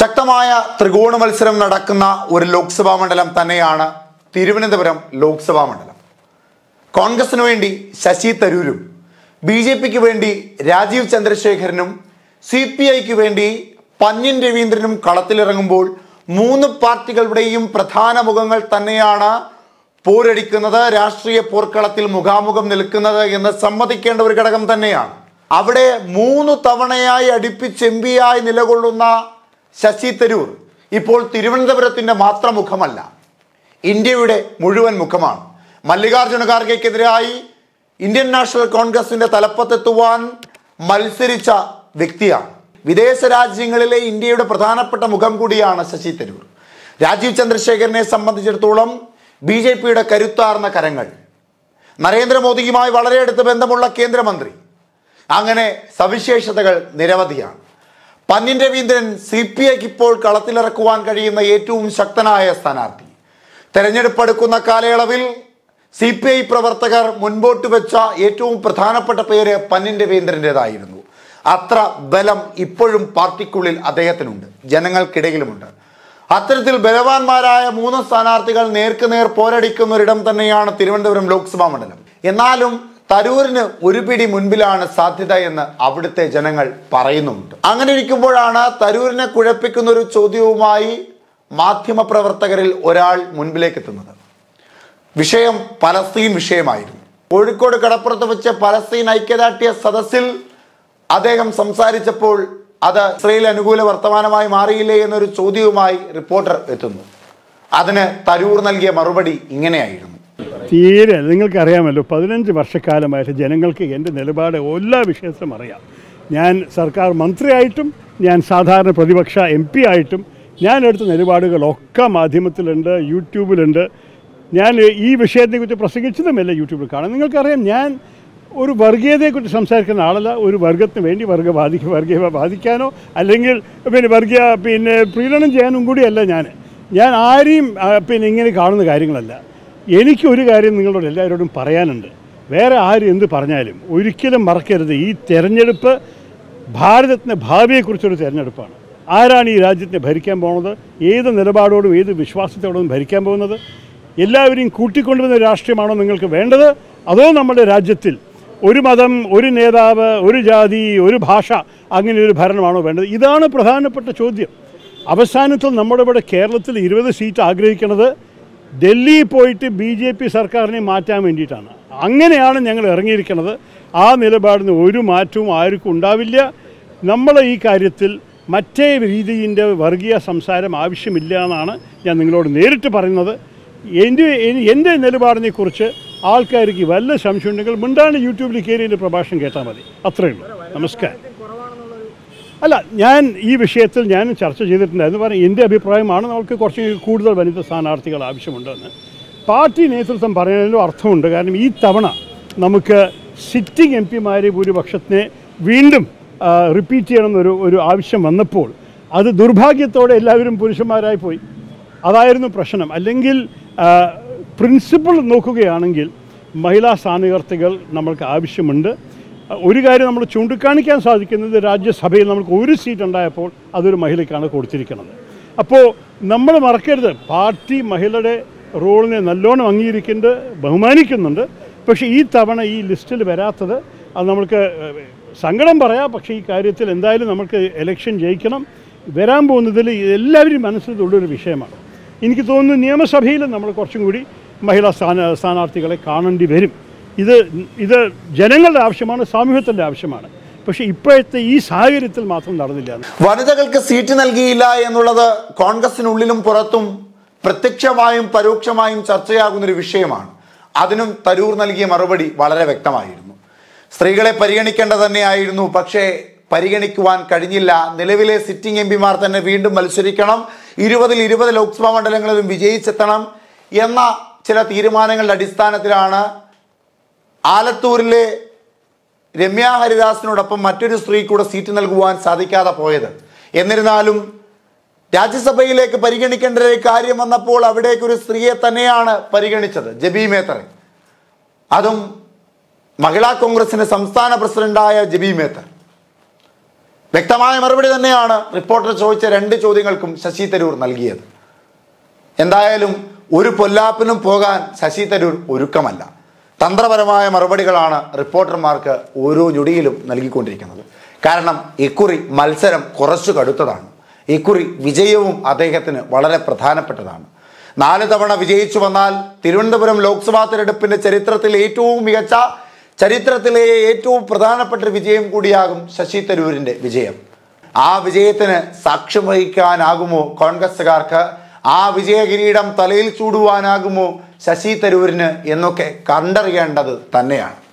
ശക്തമായ ത്രികോണ മത്സരം നടക്കുന്ന ഒരു ലോക്സഭാ മണ്ഡലം തന്നെയാണ് തിരുവനന്തപുരം ലോക്സഭാ മണ്ഡലം കോൺഗ്രസിന് വേണ്ടി ശശി തരൂരും ബി ജെ പിക്ക് വേണ്ടി രാജീവ് ചന്ദ്രശേഖരനും സി പി ഐക്ക് വേണ്ടി പന്യൻ രവീന്ദ്രനും കളത്തിലിറങ്ങുമ്പോൾ മൂന്ന് പാർട്ടികളുടെയും പ്രധാന മുഖങ്ങൾ തന്നെയാണ് പോരടിക്കുന്നത് രാഷ്ട്രീയ പോർക്കളത്തിൽ മുഖാമുഖം നിൽക്കുന്നത് എന്ന് സമ്മതിക്കേണ്ട ഒരു ഘടകം തന്നെയാണ് അവിടെ മൂന്ന് തവണയായി അടുപ്പിച്ച് എം പിയായി നിലകൊള്ളുന്ന ശശി തരൂർ ഇപ്പോൾ തിരുവനന്തപുരത്തിന്റെ മാത്രം മുഖമല്ല ഇന്ത്യയുടെ മുഴുവൻ മുഖമാണ് മല്ലികാർജുന ഖാർഗെക്കെതിരായി ഇന്ത്യൻ നാഷണൽ കോൺഗ്രസിന്റെ തലപ്പത്തെത്തുവാൻ മത്സരിച്ച വ്യക്തിയാണ് വിദേശ രാജ്യങ്ങളിലെ ഇന്ത്യയുടെ പ്രധാനപ്പെട്ട മുഖം കൂടിയാണ് ശശി തരൂർ രാജീവ് ചന്ദ്രശേഖരനെ സംബന്ധിച്ചിടത്തോളം ബി ജെ പിയുടെ കരുത്താർന്ന കരങ്ങൾ നരേന്ദ്രമോദിയുമായി വളരെ അടുത്ത ബന്ധമുള്ള കേന്ദ്രമന്ത്രി അങ്ങനെ സവിശേഷതകൾ നിരവധിയാണ് പന്യൻ രവീന്ദ്രൻ സി പി ഐക്ക് ഇപ്പോൾ കളത്തിലിറക്കുവാൻ കഴിയുന്ന ഏറ്റവും ശക്തനായ സ്ഥാനാർത്ഥി തെരഞ്ഞെടുപ്പ് അടുക്കുന്ന കാലയളവിൽ സി പി ഐ പ്രവർത്തകർ മുൻപോട്ട് വെച്ച ഏറ്റവും പ്രധാനപ്പെട്ട പേര് പന്യൻ രവീന്ദ്രൻ്റെതായിരുന്നു അത്ര ബലം ഇപ്പോഴും പാർട്ടിക്കുള്ളിൽ അദ്ദേഹത്തിനുണ്ട് ജനങ്ങൾക്കിടയിലുമുണ്ട് അത്തരത്തിൽ ബലവാന്മാരായ മൂന്ന് സ്ഥാനാർത്ഥികൾ നേർക്കുനേർ പോരടിക്കുന്ന ഒരിടം തന്നെയാണ് തിരുവനന്തപുരം ലോക്സഭാ മണ്ഡലം എന്നാലും തരൂരിന് ഒരു പിടി മുൻപിലാണ് സാധ്യത എന്ന് അവിടുത്തെ ജനങ്ങൾ പറയുന്നുമുണ്ട് അങ്ങനെ ഇരിക്കുമ്പോഴാണ് തരൂരിനെ കുഴപ്പിക്കുന്ന ഒരു ചോദ്യവുമായി മാധ്യമപ്രവർത്തകരിൽ ഒരാൾ മുൻപിലേക്ക് എത്തുന്നത് വിഷയം പലസ്തീൻ വിഷയമായിരുന്നു കോഴിക്കോട് കടപ്പുറത്ത് വെച്ച് പലസ്തീൻ ഐക്യദാർഢ്യ സദസ്സിൽ അദ്ദേഹം സംസാരിച്ചപ്പോൾ അത് ഇസ്രയേൽ അനുകൂല വർത്തമാനമായി മാറിയില്ലേ എന്നൊരു ചോദ്യവുമായി റിപ്പോർട്ടർ എത്തുന്നു അതിന് തരൂർ നൽകിയ മറുപടി ഇങ്ങനെയായിരുന്നു തീരെ നിങ്ങൾക്കറിയാമല്ലോ പതിനഞ്ച് വർഷക്കാലമായിട്ട് ജനങ്ങൾക്ക് എൻ്റെ നിലപാട് എല്ലാ വിഷയത്തിലും അറിയാം ഞാൻ സർക്കാർ മന്ത്രിയായിട്ടും ഞാൻ സാധാരണ പ്രതിപക്ഷ എം പി ആയിട്ടും ഞാൻ എടുത്ത നിലപാടുകളൊക്കെ മാധ്യമത്തിലുണ്ട് യൂട്യൂബിലുണ്ട് ഞാൻ ഈ വിഷയത്തെക്കുറിച്ച് പ്രസംഗിച്ചതുമല്ല യൂട്യൂബിൽ കാണാം നിങ്ങൾക്കറിയാം ഞാൻ ഒരു വർഗീയതയെക്കുറിച്ച് സംസാരിക്കുന്ന ആളല്ല ഒരു വർഗത്തിന് വേണ്ടി വർഗ ബാധിക്ക വർഗീയ ബാധിക്കാനോ അല്ലെങ്കിൽ പിന്നെ വർഗീയ പിന്നെ പ്രീണനം ചെയ്യാനും കൂടിയല്ല ഞാൻ ഞാൻ ആരെയും ആ, പിന്നെ ഇങ്ങനെ കാണുന്ന കാര്യങ്ങളല്ല എനിക്ക് ഒരു കാര്യം നിങ്ങളോട് എല്ലാവരോടും പറയാനുണ്ട് വേറെ ആര് എന്ത് പറഞ്ഞാലും ഒരിക്കലും മറക്കരുത് ഈ തെരഞ്ഞെടുപ്പ് ഭാരതത്തിൻ്റെ ഭാവിയെക്കുറിച്ചൊരു തെരഞ്ഞെടുപ്പാണ് ആരാണ് ഈ രാജ്യത്തെ ഭരിക്കാൻ പോകുന്നത് ഏത് നിലപാടോടും ഏത് വിശ്വാസത്തോടും ഭരിക്കാൻ പോകുന്നത് എല്ലാവരെയും കൂട്ടിക്കൊണ്ടുവരുന്ന രാഷ്ട്രീയമാണോ നിങ്ങൾക്ക് വേണ്ടത് അതോ നമ്മുടെ രാജ്യത്തിൽ ഒരു മതം ഒരു നേതാവ് ഒരു ജാതി ഒരു ഭാഷ അങ്ങനെ ഒരു ഭരണമാണോ വേണ്ടത് ഇതാണ് പ്രധാനപ്പെട്ട ചോദ്യം അവസാനത്തിൽ നമ്മുടെ ഇവിടെ കേരളത്തിൽ ഇരുപത് സീറ്റ് ആഗ്രഹിക്കുന്നത് ഡൽഹി പോയിട്ട് ബി ജെ പി സർക്കാരിനെ മാറ്റാൻ വേണ്ടിയിട്ടാണ് അങ്ങനെയാണ് ഞങ്ങൾ ഇറങ്ങിയിരിക്കുന്നത് ആ നിലപാടിന് ഒരു മാറ്റവും ആർക്കും ഉണ്ടാവില്ല നമ്മൾ ഈ കാര്യത്തിൽ മറ്റേ രീതിയിൻ്റെ വർഗീയ സംസാരം ആവശ്യമില്ല എന്നാണ് ഞാൻ നിങ്ങളോട് നേരിട്ട് പറയുന്നത് എൻ്റെ എൻ്റെ നിലപാടിനെക്കുറിച്ച് ആൾക്കാർക്ക് വല്ല സംശയം ഉണ്ടെങ്കിൽ മിണ്ടാണ്ട് യൂട്യൂബിൽ കയറി എൻ്റെ പ്രഭാഷണം കേട്ടാൽ മതി അത്രയേ ഉള്ളൂ നമസ്കാരം അല്ല ഞാൻ ഈ വിഷയത്തിൽ ഞാൻ ചർച്ച ചെയ്തിട്ടുണ്ടായിരുന്നു പറഞ്ഞാൽ എൻ്റെ അഭിപ്രായമാണ് നമുക്ക് കുറച്ച് കൂടുതൽ വനിത സ്ഥാനാർത്ഥികൾ ആവശ്യമുണ്ടെന്ന് പാർട്ടി നേതൃത്വം പറയുന്നതിലും അർത്ഥമുണ്ട് കാരണം ഈ തവണ നമുക്ക് സിറ്റിംഗ് എം പിമാരെ ഭൂരിപക്ഷത്തിനെ വീണ്ടും റിപ്പീറ്റ് ചെയ്യണമെന്നൊരു ഒരു ആവശ്യം വന്നപ്പോൾ അത് ദുർഭാഗ്യത്തോടെ എല്ലാവരും പുരുഷന്മാരായി പോയി അതായിരുന്നു പ്രശ്നം അല്ലെങ്കിൽ പ്രിൻസിപ്പിൾ നോക്കുകയാണെങ്കിൽ മഹിളാ സ്ഥാനാർത്ഥികൾ നമ്മൾക്ക് ആവശ്യമുണ്ട് ഒരു കാര്യം നമ്മൾ ചൂണ്ടിക്കാണിക്കാൻ സാധിക്കുന്നത് രാജ്യസഭയിൽ നമുക്ക് ഒരു സീറ്റ് ഉണ്ടായപ്പോൾ അതൊരു മഹിളയ്ക്കാണ് കൊടുത്തിരിക്കുന്നത് അപ്പോൾ നമ്മൾ മറക്കരുത് പാർട്ടി മഹിളയുടെ റോളിനെ നല്ലോണം അംഗീകരിക്കുന്നുണ്ട് ബഹുമാനിക്കുന്നുണ്ട് പക്ഷേ ഈ തവണ ഈ ലിസ്റ്റിൽ വരാത്തത് അത് നമുക്ക് ഏഹ്, സങ്കടം പറയാം പക്ഷേ ഈ കാര്യത്തിൽ എന്തായാലും നമുക്ക് ഇലക്ഷൻ ജയിക്കണം വരാൻ പോകുന്നതിൽ എല്ലാവരും മനസ്സിലുള്ളൊരു വിഷയമാണ് എനിക്ക് തോന്നുന്നു നിയമസഭയിൽ നമ്മൾ കുറച്ചും കൂടി മഹിളാ സ്ഥാന സ്ഥാനാർത്ഥികളെ കാണേണ്ടി വരും ഇത് ഇത് ജനങ്ങളുടെ ആവശ്യമാണ് സമൂഹത്തിൻ്റെ ആവശ്യമാണ് പക്ഷേ ഇപ്പോഴത്തെ ഈ സാഹചര്യത്തിൽ മാത്രം നടന്നില്ല എന്ന്. വനിതകൾക്ക് സീറ്റ് നൽകിയില്ല എന്നുള്ളത് കോൺഗ്രസിനുള്ളിലും പുറത്തും പ്രത്യക്ഷമായും പരോക്ഷമായും ചർച്ചയാകുന്ന ഒരു വിഷയമാണ് അതിനും തരൂർ നൽകിയ മറുപടി വളരെ വ്യക്തമായിരുന്നു സ്ത്രീകളെ പരിഗണിക്കേണ്ടത് തന്നെയായിരുന്നു പക്ഷേ പരിഗണിക്കുവാൻ കഴിഞ്ഞില്ല നിലവിലെ സിറ്റിംഗ് എം പിമാർ തന്നെ വീണ്ടും മത്സരിക്കണം ഇരുപതിൽ ഇരുപത് ലോക്സഭാ മണ്ഡലങ്ങളിലും വിജയിച്ചെത്തണം എന്ന ചില തീരുമാനങ്ങളുടെ അടിസ്ഥാനത്തിലാണ് ആലത്തൂരിലെ രമ്യ ഹരിദാസിനോടൊപ്പം മറ്റൊരു സ്ത്രീ കൂടെ സീറ്റ് നൽകുവാൻ സാധിക്കാതെ പോയത് എന്നിരുന്നാലും രാജ്യസഭയിലേക്ക് പരിഗണിക്കേണ്ട ഒരു കാര്യം വന്നപ്പോൾ അവിടേക്ക് ഒരു സ്ത്രീയെ തന്നെയാണ് പരിഗണിച്ചത് ജബി മേത്തറെ അതും മഹിളാ കോൺഗ്രസിന്റെ സംസ്ഥാന പ്രസിഡന്റായ ജബി മേത്തർ വ്യക്തമായ മറുപടി തന്നെയാണ് റിപ്പോർട്ടർ ചോദിച്ച രണ്ട് ചോദ്യങ്ങൾക്കും ശശി തരൂർ നൽകിയത് എന്തായാലും ഒരു പൊല്ലാപ്പിനും പോകാൻ ശശി തരൂർ ഒരുക്കമല്ല തന്ത്രപരമായ മറുപടികളാണ് റിപ്പോർട്ടർമാർക്ക് ഓരോ ഞൊടിയിലും നൽകിക്കൊണ്ടിരിക്കുന്നത് കാരണം ഇക്കുറി മത്സരം കുറച്ചു കടുത്തതാണ് ഇക്കുറി വിജയവും അദ്ദേഹത്തിന് വളരെ പ്രധാനപ്പെട്ടതാണ് നാല് തവണ വിജയിച്ചു വന്നാൽ തിരുവനന്തപുരം ലോക്സഭാ തെരഞ്ഞെടുപ്പിന്റെ ചരിത്രത്തിൽ ഏറ്റവും മികച്ച ചരിത്രത്തിലെ ഏറ്റവും പ്രധാനപ്പെട്ട ഒരു വിജയം കൂടിയാകും ശശി തരൂരിന്റെ വിജയം ആ വിജയത്തിന് സാക്ഷ്യം വഹിക്കാനാകുമോ കോൺഗ്രസുകാർക്ക് ആ വിജയ കിരീടം തലയിൽ ചൂടുവാനാകുമോ ശശി തരൂരിന് എന്നൊക്കെ കണ്ടറിയേണ്ടത് തന്നെയാണ്